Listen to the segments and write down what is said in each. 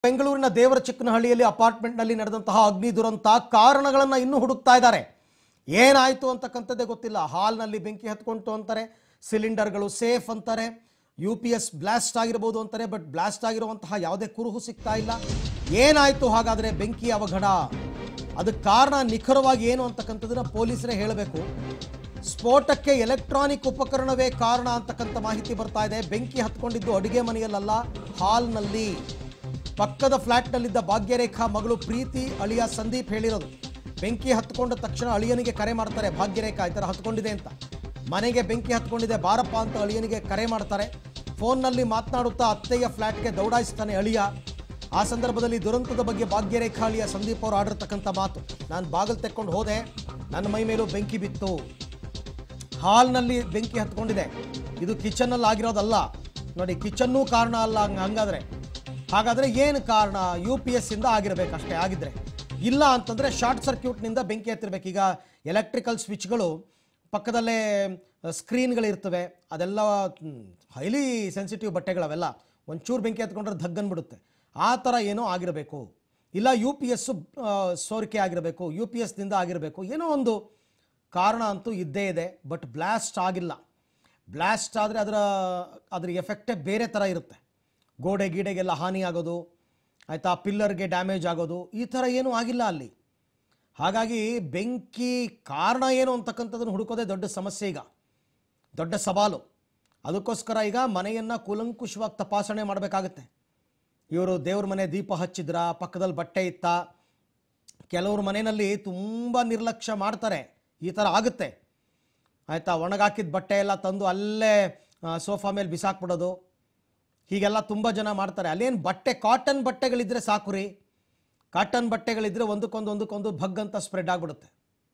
ಬೆಂಗಳೂರಿನ ದೇವರ ಚಿಕ್ಕನಹಳ್ಳಿಯಲ್ಲಿ ಅಪಾರ್ಟ್ಮೆಂಟ್ನಲ್ಲಿ ನಡೆದಂತಹ ಅಗ್ನಿ ದುರಂತ ಕಾರಣಗಳನ್ನು ಇನ್ನೂ ಹುಡುಕ್ತಾ ಇದ್ದಾರೆ ಏನಾಯಿತು ಅಂತಕ್ಕಂಥದ್ದೇ ಗೊತ್ತಿಲ್ಲ ಹಾಲ್ನಲ್ಲಿ ಬೆಂಕಿ ಹತ್ಕೊಂತು ಅಂತಾರೆ ಸಿಲಿಂಡರ್ಗಳು ಸೇಫ್ ಅಂತಾರೆ ಯು ಪಿ ಎಸ್ ಬ್ಲಾಸ್ಟ್ ಆಗಿರ್ಬೋದು ಅಂತಾರೆ ಬಟ್ ಬ್ಲಾಸ್ಟ್ ಆಗಿರುವಂತಹ ಯಾವುದೇ ಕುರುಹು ಸಿಗ್ತಾ ಇಲ್ಲ ಏನಾಯಿತು ಹಾಗಾದರೆ ಬೆಂಕಿ ಅವಘಡ ಅದಕ್ಕೆ ಕಾರಣ ನಿಖರವಾಗಿ ಏನು ಅಂತಕ್ಕಂಥದ್ದನ್ನ ಪೊಲೀಸರೇ ಹೇಳಬೇಕು ಸ್ಫೋಟಕ್ಕೆ ಎಲೆಕ್ಟ್ರಾನಿಕ್ ಉಪಕರಣವೇ ಕಾರಣ ಅಂತಕ್ಕಂಥ ಮಾಹಿತಿ ಬರ್ತಾ ಇದೆ ಬೆಂಕಿ ಹತ್ಕೊಂಡಿದ್ದು ಅಡುಗೆ ಮನೆಯಲ್ಲ ಹಾಲ್ನಲ್ಲಿ ಪಕ್ಕದ ಫ್ಲ್ಯಾಟ್ನಲ್ಲಿದ್ದ ಭಾಗ್ಯರೇಖಾ ಮಗಳು ಪ್ರೀತಿ ಅಳಿಯ ಸಂದೀಪ್ ಹೇಳಿರೋದು ಬೆಂಕಿ ಹತ್ಕೊಂಡ ತಕ್ಷಣ ಅಳಿಯನಿಗೆ ಕರೆ ಮಾಡ್ತಾರೆ ಭಾಗ್ಯರೇಖಾ ಈ ಥರ ಹತ್ಕೊಂಡಿದೆ ಅಂತ ಮನೆಗೆ ಬೆಂಕಿ ಹತ್ಕೊಂಡಿದೆ ಬಾರಪ್ಪ ಅಂತ ಅಳಿಯನಿಗೆ ಕರೆ ಮಾಡ್ತಾರೆ ಫೋನ್ನಲ್ಲಿ ಮಾತನಾಡುತ್ತಾ ಅತ್ತೆಯ ಫ್ಲ್ಯಾಟ್ಗೆ ದೌಡಾಯಿಸ್ತಾನೆ ಅಳಿಯ ಆ ಸಂದರ್ಭದಲ್ಲಿ ದುರಂತದ ಬಗ್ಗೆ ಭಾಗ್ಯರೇಖಾ ಅಳಿಯ ಸಂದೀಪ್ ಅವರು ಆಡಿರ್ತಕ್ಕಂಥ ಮಾತು ನಾನು ಬಾಗಿಲು ತೆಕ್ಕೊಂಡು ಹೋದೆ ನನ್ನ ಮೈ ಮೇಲೂ ಬೆಂಕಿ ಬಿತ್ತು ಹಾಲ್ನಲ್ಲಿ ಬೆಂಕಿ ಹತ್ಕೊಂಡಿದೆ ಇದು ಕಿಚನ್ನಲ್ಲಿ ಆಗಿರೋದಲ್ಲ ನೋಡಿ ಕಿಚನ್ನೂ ಕಾರಣ ಅಲ್ಲ ಹಂಗ ಹಂಗಾದ್ರೆ ಹಾಗಾದ್ರೆ ಏನು ಕಾರಣ ಯು ಪಿ ಎಸ್ ಇಂದ ಆಗಿರಬೇಕು ಅಷ್ಟೇ ಆಗಿದ್ರೆ ಇಲ್ಲ ಅಂತಂದ್ರೆ ಶಾರ್ಟ್ ಸರ್ಕ್ಯೂಟ್ನಿಂದ ಬೆಂಕಿ ಹತ್ತಿರ್ಬೇಕು ಈಗ ಎಲೆಕ್ಟ್ರಿಕಲ್ ಸ್ವಿಚ್ಗಳು ಪಕ್ಕದಲ್ಲೇ ಸ್ಕ್ರೀನ್ಗಳಿರ್ತವೆ ಅದೆಲ್ಲ ಹೈಲಿ ಸೆನ್ಸಿಟಿವ್ ಬಟ್ಟೆಗಳವೆಲ್ಲ ಒಂಚೂರು ಬೆಂಕಿ ಹತ್ಕೊಂಡ್ರೆ ಧಗ್ಗನ್ಬಿಡುತ್ತೆ ಆ ಥರ ಏನೋ ಆಗಿರಬೇಕು ಇಲ್ಲ ಯು ಪಿ ಎಸ್ಸು ಸೋರಿಕೆ ಆಗಿರಬೇಕು ಯು ಪಿ ಎಸ್ನಿಂದ ಆಗಿರಬೇಕು ಏನೋ ಒಂದು ಕಾರಣ ಅಂತೂ ಇದ್ದೇ ಇದೆ ಬಟ್ ಬ್ಲಾಸ್ಟ್ ಆಗಿಲ್ಲ ಬ್ಲಾಸ್ಟ್ ಆದರೆ ಅದರ ಅದರ ಎಫೆಕ್ಟೇ ಬೇರೆ ಥರ ಇರುತ್ತೆ ಗೋಡೆ ಗೀಡೆಗೆಲ್ಲ ಹಾನಿ ಆಗೋದು ಆಯಿತಾ ಪಿಲ್ಲರ್ಗೆ ಡ್ಯಾಮೇಜ್ ಆಗೋದು ಈ ಥರ ಏನೂ ಆಗಿಲ್ಲ ಅಲ್ಲಿ ಹಾಗಾಗಿ ಬೆಂಕಿ ಕಾರಣ ಏನು ಅಂತಕ್ಕಂಥದ್ದನ್ನು ಹುಡುಕೋದೇ ದೊಡ್ಡ ಸಮಸ್ಯೆ ಈಗ ದೊಡ್ಡ ಸವಾಲು ಅದಕ್ಕೋಸ್ಕರ ಈಗ ಮನೆಯನ್ನು ಕೂಲಂಕುಷವಾಗಿ ತಪಾಸಣೆ ಮಾಡಬೇಕಾಗತ್ತೆ ಇವರು ದೇವ್ರ ಮನೆ ದೀಪ ಹಚ್ಚಿದ್ರ ಪಕ್ಕದಲ್ಲಿ ಬಟ್ಟೆ ಇತ್ತ ಕೆಲವ್ರ ಮನೆಯಲ್ಲಿ ತುಂಬ ನಿರ್ಲಕ್ಷ್ಯ ಮಾಡ್ತಾರೆ ಈ ಥರ ಆಗುತ್ತೆ ಆಯಿತಾ ಒಣಗಾಕಿದ ಬಟ್ಟೆ ಎಲ್ಲ ತಂದು ಅಲ್ಲೇ ಆ, ಸೋಫಾ ಮೇಲೆ ಬಿಸಾಕ್ಬಿಡೋದು ಹೀಗೆಲ್ಲ ತುಂಬ ಜನ ಮಾಡ್ತಾರೆ ಅಲ್ಲೇನು ಬಟ್ಟೆ ಕಾಟನ್ ಬಟ್ಟೆಗಳಿದ್ರೆ ಸಾಕು ರೀ ಕಾಟನ್ ಬಟ್ಟೆಗಳಿದ್ರೆ ಒಂದಕ್ಕೊಂದು ಒಂದಕ್ಕೊಂದು ಭಗ್ ಅಂತ ಸ್ಪ್ರೆಡ್ ಆಗಿಬಿಡುತ್ತೆ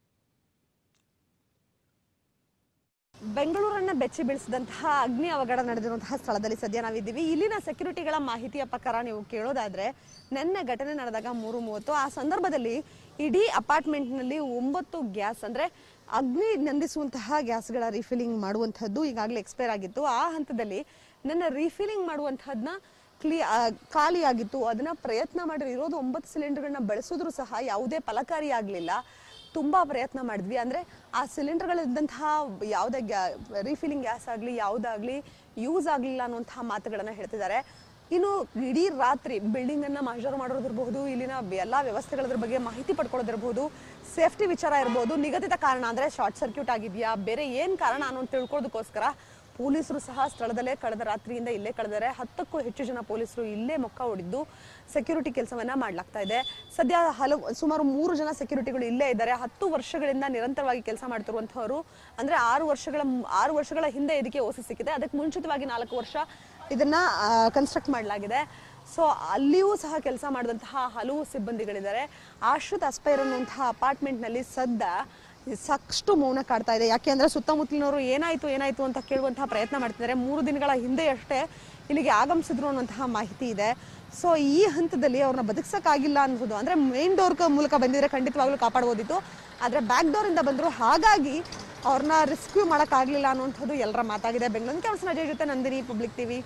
ಬೆಂಗಳೂರನ್ನ ಬೆಚ್ಚಿ ಬೀಳಿಸಿದಂತಹ ಅಗ್ನಿ ಅವಘಡ ನಡೆದಿರುವಂತಹ ಸ್ಥಳದಲ್ಲಿ ಸದ್ಯ ನಾವಿದ್ದೀವಿ ಇಲ್ಲಿನ ಸೆಕ್ಯೂರಿಟಿಗಳ ಮಾಹಿತಿಯ ಪ್ರಕಾರ ನೀವು ಕೇಳೋದಾದ್ರೆ ನಿನ್ನೆ ಘಟನೆ ನಡೆದಾಗ ಮೂರು ಮೂವತ್ತು ಆ ಸಂದರ್ಭದಲ್ಲಿ ಇಡೀ ಅಪಾರ್ಟ್ಮೆಂಟ್ನಲ್ಲಿ ಒಂಬತ್ತು ಗ್ಯಾಸ್ ಅಂದ್ರೆ ಅಗ್ನಿ ನಂದಿಸುವಂತಹ ಗ್ಯಾಸ್ಗಳ ರೀಫಿಲಿಂಗ್ ಮಾಡುವಂತಹದ್ದು ಈಗಾಗಲೇ ಎಕ್ಸ್ಪೈರ್ ಆಗಿತ್ತು ಆ ಹಂತದಲ್ಲಿ ನನ್ನ ರೀಫಿಲಿಂಗ್ ಮಾಡುವಂತಹದ್ನ ಕ್ಲೀ ಆ, ಖಾಲಿಯಾಗಿತ್ತು ಅದನ್ನ ಪ್ರಯತ್ನ ಮಾಡಿ ಇರೋದು ಒಂಬತ್ತು ಸಿಲಿಂಡರ್ಗಳನ್ನ ಬಳಸಿದ್ರು ಸಹ ಯಾವುದೇ ಫಲಕಾರಿ ಆಗಲಿಲ್ಲ ತುಂಬಾ ಪ್ರಯತ್ನ ಮಾಡಿದ್ವಿ ಅಂದ್ರೆ ಆ ಸಿಲಿಂಡರ್ಗಳಿದ್ದಂತಹ ಯಾವುದೇ ಗ್ಯಾ ರೀಫಿಲಿಂಗ್ ಗ್ಯಾಸ್ ಆಗಲಿ ಯಾವುದಾಗ್ಲಿ ಯೂಸ್ ಆಗಲಿಲ್ಲ ಅನ್ನುವಂತಹ ಮಾತುಗಳನ್ನ ಹೇಳ್ತಿದ್ದಾರೆ ಇನ್ನು ಇಡೀ ರಾತ್ರಿ ಬಿಲ್ಡಿಂಗ್ ಅನ್ನ ಮಜರ್ ಮಾಡೋದಿರಬಹುದು ಇಲ್ಲಿನ ಎಲ್ಲಾ ವ್ಯವಸ್ಥೆಗಳ ಬಗ್ಗೆ ಮಾಹಿತಿ ಪಡ್ಕೊಳ್ಳೋದಿರಬಹುದು ಸೇಫ್ಟಿ ವಿಚಾರ ಇರಬಹುದು ನಿಗದಿತ ಕಾರಣ ಅಂದ್ರೆ ಶಾರ್ಟ್ ಸರ್ಕ್ಯೂಟ್ ಆಗಿದೆಯಾ ಬೇರೆ ಏನ್ ಕಾರಣ ಅನ್ನೋ ತಿಳ್ಕೊಳ್ಳೋದಕ್ಕೋಸ್ಕರ ಪೊಲೀಸರು ಸಹ ಸ್ಥಳದಲ್ಲೇ ಕಳೆದ ರಾತ್ರಿಯಿಂದ ಇಲ್ಲೇ ಕಳೆದರೆ ಹತ್ತಕ್ಕೂ ಹೆಚ್ಚು ಜನ ಪೊಲೀಸರು ಇಲ್ಲೇ ಮೊಕ್ಕ ಹೊಡಿದ್ದು ಸೆಕ್ಯೂರಿಟಿ ಕೆಲಸವನ್ನ ಮಾಡ್ಲಾಗ್ತಾ ಇದೆ ಸದ್ಯ ಹಲವು ಸುಮಾರು ಮೂರು ಜನ ಸೆಕ್ಯೂರಿಟಿಗಳು ಇಲ್ಲೇ ಇದ್ದಾರೆ ಹತ್ತು ವರ್ಷಗಳಿಂದ ನಿರಂತರವಾಗಿ ಕೆಲಸ ಮಾಡ್ತಿರುವಂತಹವರು ಅಂದ್ರೆ ಆರು ವರ್ಷಗಳ ಆರು ವರ್ಷಗಳ ಹಿಂದೆ ಇದಕ್ಕೆ ಓಸಿ ಸಿಕ್ಕಿದೆ ಅದಕ್ಕೆ ಮುಂಚಿತವಾಗಿ ನಾಲ್ಕು ವರ್ಷ ಇದನ್ನ ಕನ್ಸ್ಟ್ರಕ್ಟ್ ಮಾಡಲಾಗಿದೆ ಸೊ ಅಲ್ಲಿಯೂ ಸಹ ಕೆಲಸ ಮಾಡಿದಂತಹ ಹಲವು ಸಿಬ್ಬಂದಿಗಳಿದ್ದಾರೆ ಆಶ್ರಿತ್ ಅಸ್ಪೈರ್ ಅನ್ನುವಂತಹ ಅಪಾರ್ಟ್ಮೆಂಟ್ನಲ್ಲಿ ಸದ್ದ ಸಾಕಷ್ಟು ಮೌನ ಕಾಡ್ತಾ ಇದೆ ಯಾಕೆ ಅಂದ್ರೆ ಸುತ್ತಮುತ್ತಲಿನವರು ಏನಾಯ್ತು ಏನಾಯ್ತು ಅಂತ ಕೇಳುವಂತಹ ಪ್ರಯತ್ನ ಮಾಡ್ತಿದ್ದಾರೆ ಮೂರು ದಿನಗಳ ಹಿಂದೆ ಅಷ್ಟೇ ಇಲ್ಲಿಗೆ ಆಗಮಿಸಿದ್ರು ಅನ್ನುವಂತಹ ಮಾಹಿತಿ ಇದೆ ಸೊ ಈ ಹಂತದಲ್ಲಿ ಅವ್ರನ್ನ ಬದುಕ್ಸಕ್ಕಾಗಿಲ್ಲ ಅನ್ನೋದು ಅಂದ್ರೆ ಮೇನ್ ಡೋರ್ ಮೂಲಕ ಬಂದಿದ್ರೆ ಖಂಡಿತವಾಗ್ಲೂ ಕಾಪಾಡ್ಬೋದಿತ್ತು ಆದ್ರೆ ಬ್ಯಾಕ್ ಡೋರ್ ಇಂದ ಬಂದ್ರು ಹಾಗಾಗಿ ಅವ್ರನ್ನ ರೆಸ್ಕ್ಯೂ ಮಾಡಕ್ಕಾಗ್ಲಿಲ್ಲ ಅನ್ನುವಂಥದ್ದು ಎಲ್ಲರ ಮಾತಾಗಿದೆ ಬೆಂಗಳೂರು ಕೆಲಸ ಅಜಯ್ ಜೊತೆ Nandini public TV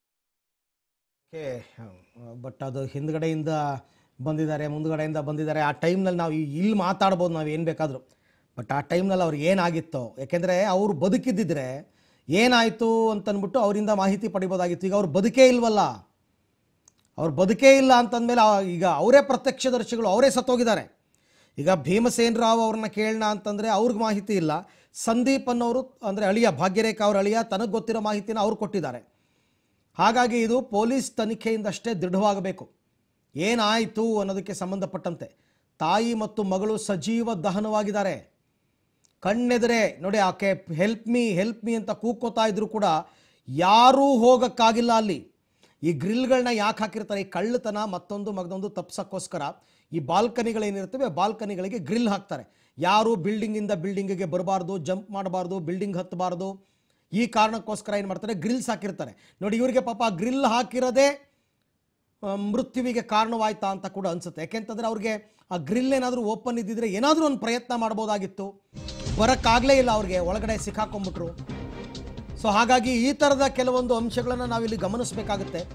okay but ಅದು ಹಿಂದ್ಗಡೆಯಿಂದ ಬಂದಿದ್ದಾರೆ ಮುಂದ್ಗಡೆಯಿಂದ ಬಂದಿದ್ದಾರೆ ಆ ಟೈಮ್ನಲ್ಲಿ ನಾವು ಇಲ್ಲಿ ಮಾತಾಡ್ಬೋದು ನಾವು ಏನು ಬೇಕಾದರೂ ಬಟ್ ಆ ಟೈಮ್ನಲ್ಲಿ ಅವ್ರಿಗೆ ಏನಾಗಿತ್ತೋ ಯಾಕೆಂದರೆ ಅವರು ಬದುಕಿದ್ದಿದ್ರೆ ಏನಾಯಿತು ಅಂತಂದ್ಬಿಟ್ಟು ಅವರಿಂದ ಮಾಹಿತಿ ಪಡಿಬೋದಾಗಿತ್ತು ಈಗ ಅವ್ರು ಬದುಕೇ ಇಲ್ವಲ್ಲ ಅವ್ರು ಬದುಕೇ ಇಲ್ಲ ಅಂತಂದಮೇಲೆ ಆ- ಈಗ ಅವರೇ ಪ್ರತ್ಯಕ್ಷದರ್ಶಿಗಳು ಅವರೇ ಸತ್ತೋಗಿದ್ದಾರೆ ಈಗ ಭೀಮಸೇನ್ ರಾವ್ ಅವ್ರನ್ನ ಕೇಳೋಣ ಅಂತಂದರೆ ಅವ್ರಿಗೆ ಮಾಹಿತಿ ಇಲ್ಲ ಸಂದೀಪ್ ಅನ್ನೋರು ಅಂದರೆ ಅಳಿಯ ಭಾಗ್ಯರೇಖಾ ಅವ್ರ ಅಳಿಯ ತನಗೆ ಗೊತ್ತಿರೋ ಮಾಹಿತಿನ ಅವ್ರು ಕೊಟ್ಟಿದ್ದಾರೆ ಹಾಗಾಗಿ ಇದು ಪೊಲೀಸ್ ತನಿಖೆಯಿಂದಷ್ಟೇ ದೃಢವಾಗಬೇಕು ಏನಾಯಿತು ಅನ್ನೋದಕ್ಕೆ ಸಂಬಂಧಪಟ್ಟಂತೆ ತಾಯಿ ಮತ್ತು ಮಗಳು ಸಜೀವ ದಹನವಾಗಿದ್ದಾರೆ ಕಣ್ಣೆದರೆ ನೋಡಿ ಆಕೆ ಹೆಲ್ಪ್ ಮೀ ಹೆಲ್ಪ್ ಮೀ ಅಂತ ಕೂಗ್ಕೋತಾ ಇದ್ರು ಕೂಡ ಯಾರೂ ಹೋಗೋಕ್ಕಾಗಿಲ್ಲ ಅಲ್ಲಿ ಈ ಗ್ರಿಲ್ಗಳನ್ನ ಯಾಕೆ ಹಾಕಿರ್ತಾರೆ ಈ ಕಳ್ಳತನ ಮತ್ತೊಂದು ಮಗದೊಂದು ತಪ್ಸಕ್ಕೋಸ್ಕರ ಈ ಬಾಲ್ಕನಿಗಳೇನಿರ್ತವೆ ಬಾಲ್ಕನಿಗಳಿಗೆ ಗ್ರಿಲ್ ಹಾಕ್ತಾರೆ ಯಾರು ಬಿಲ್ಡಿಂಗಿಂದ ಬಿಲ್ಡಿಂಗಿಗೆ ಬರಬಾರ್ದು ಜಂಪ್ ಮಾಡಬಾರ್ದು ಬಿಲ್ಡಿಂಗ್ ಹತ್ತಬಾರ್ದು ಈ ಕಾರಣಕ್ಕೋಸ್ಕರ ಏನು ಮಾಡ್ತಾರೆ ಗ್ರಿಲ್ಸ್ ಹಾಕಿರ್ತಾರೆ ನೋಡಿ ಇವರಿಗೆ ಪಾಪ ಗ್ರಿಲ್ ಹಾಕಿರೋದೇ ಆ, ಮೃತ್ಯುವಿಗೆ ಕಾರಣವಾಯ್ತಾ ಅಂತ ಕೂಡ ಅನ್ಸುತ್ತೆ ಯಾಕೆಂತಂದ್ರೆ ಅವ್ರಿಗೆ ಆ ಗ್ರಿಲ್ ಏನಾದರೂ ಓಪನ್ ಇದ್ದಿದ್ರೆ ಏನಾದರೂ ಒಂದು ಪ್ರಯತ್ನ ಮಾಡ್ಬೋದಾಗಿತ್ತು ಬರೋಕ್ಕಾಗಲೇ ಇಲ್ಲ ಅವ್ರಿಗೆ ಒಳಗಡೆ ಸಿಕ್ಕಾಕೊಂಡ್ಬಿಟ್ರು ಸೊ ಹಾಗಾಗಿ ಈ ಥರದ ಕೆಲವೊಂದು ಅಂಶಗಳನ್ನು ನಾವಿಲ್ಲಿ ಗಮನಿಸಬೇಕಾಗುತ್ತೆ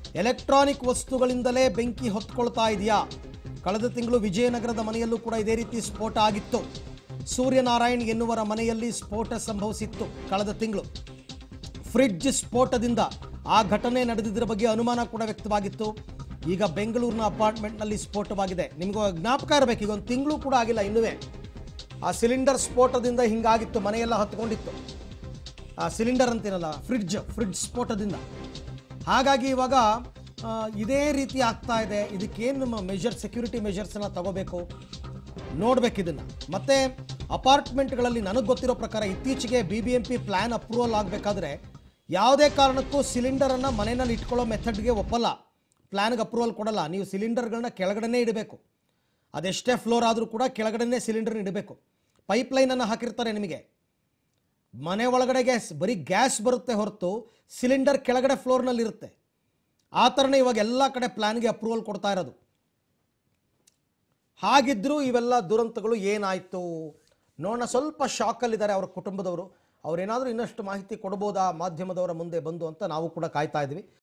ಎಲೆಕ್ಟ್ರಾನಿಕ್ ವಸ್ತುಗಳಿಂದಲೇ ಬೆಂಕಿ ಹೊತ್ಕೊಳ್ತಾ ಇದೆಯಾ ಕಳೆದ ತಿಂಗಳು ವಿಜಯನಗರದ ಮನೆಯಲ್ಲೂ ಕೂಡ ಇದೇ ರೀತಿ ಸ್ಫೋಟ ಆಗಿತ್ತು ಸೂರ್ಯನಾರಾಯಣ್ ಎನ್ನುವರ ಮನೆಯಲ್ಲಿ ಸ್ಫೋಟ ಸಂಭವಿಸಿತ್ತು ಕಳೆದ ತಿಂಗಳು ಫ್ರಿಡ್ಜ್ ಸ್ಫೋಟದಿಂದ ಆ ಘಟನೆ ನಡೆದಿದ್ದರ ಬಗ್ಗೆ ಅನುಮಾನ ಕೂಡ ವ್ಯಕ್ತವಾಗಿತ್ತು ಈಗ ಬೆಂಗಳೂರಿನ ಅಪಾರ್ಟ್ಮೆಂಟ್ನಲ್ಲಿ ಸ್ಫೋಟವಾಗಿದೆ ನಿಮಗೂ ಜ್ಞಾಪಕ ಇರಬೇಕು ಈಗ ಒಂದು ತಿಂಗಳು ಕೂಡ ಆಗಿಲ್ಲ ಇನ್ನುವೇ ಆ ಸಿಲಿಂಡರ್ ಸ್ಫೋಟದಿಂದ ಹಿಂಗಾಗಿತ್ತು ಮನೆಯೆಲ್ಲ ಹತ್ಕೊಂಡಿತ್ತು ಆ ಸಿಲಿಂಡರ್ ಅಂತೀನಲ್ಲ ಫ್ರಿಡ್ಜ್ ಫ್ರಿಡ್ಜ್ ಸ್ಫೋಟದಿಂದ ಹಾಗಾಗಿ ಇವಾಗ ಆ, ಇದೇ ರೀತಿ ಆಗ್ತಾ ಇದೆ ಇದಕ್ಕೇನು ನಮ್ಮ ಮೆಷರ್ ಸೆಕ್ಯೂರಿಟಿ ಮೆಷರ್ಸನ್ನು ತಗೋಬೇಕು ನೋಡ್ಬೇಕು ಇದನ್ನು ಮತ್ತು ಅಪಾರ್ಟ್ಮೆಂಟ್ಗಳಲ್ಲಿ ನನಗೆ ಗೊತ್ತಿರೋ ಪ್ರಕಾರ ಇತ್ತೀಚೆಗೆ B B M P plan approval ಆಗಬೇಕಾದ್ರೆ ಯಾವುದೇ ಕಾರಣಕ್ಕೂ ಸಿಲಿಂಡರನ್ನು ಮನೆಯಲ್ಲಿ ಇಟ್ಕೊಳ್ಳೋ ಮೆಥಡ್ಗೆ ಒಪ್ಪಲ್ಲ ಪ್ಲ್ಯಾನ್ಗೆ ಅಪ್ರೂವಲ್ ಕೊಡಲ್ಲ ನೀವು ಸಿಲಿಂಡರ್ಗಳನ್ನ ಕೆಳಗಡೆನೇ ಇಡಬೇಕು ಅದೆಷ್ಟೇ ಫ್ಲೋರ್ ಆದರೂ ಕೂಡ ಕೆಳಗಡೆನೇ ಸಿಲಿಂಡರ್ ಇಡಬೇಕು ಪೈಪ್ಲೈನನ್ನು ಹಾಕಿರ್ತಾರೆ ನಿಮಗೆ ಮನೆ ಒಳಗಡೆ ಗ್ಯಾಸ್ ಬರೀ ಗ್ಯಾಸ್ ಬರುತ್ತೆ ಹೊರತು ಸಿಲಿಂಡರ್ ಕೆಳಗಡೆ ಫ್ಲೋರ್ನಲ್ಲಿ ಇರುತ್ತೆ ಆ ಥರನೇ ಇವಾಗ ಎಲ್ಲ ಕಡೆ ಪ್ಲ್ಯಾನ್ಗೆ ಅಪ್ರೂವಲ್ ಕೊಡ್ತಾ ಇರೋದು ಹಾಗಿದ್ರೂ ಇವೆಲ್ಲ ದುರಂತಗಳು ಏನಾಯಿತು ನೋಡೋಣ ಸ್ವಲ್ಪ ಶಾಕಲ್ಲಿದ್ದಾರೆ ಅವರ ಕುಟುಂಬದವರು ಅವರೇನಾದರೂ ಇನ್ನಷ್ಟು ಮಾಹಿತಿ ಕೊಡ್ಬೋದಾ ಮಾಧ್ಯಮದವರ ಮುಂದೆ ಬಂದು ಅಂತ ನಾವು ಕೂಡ ಕಾಯ್ತಾ ಇದ್ವಿ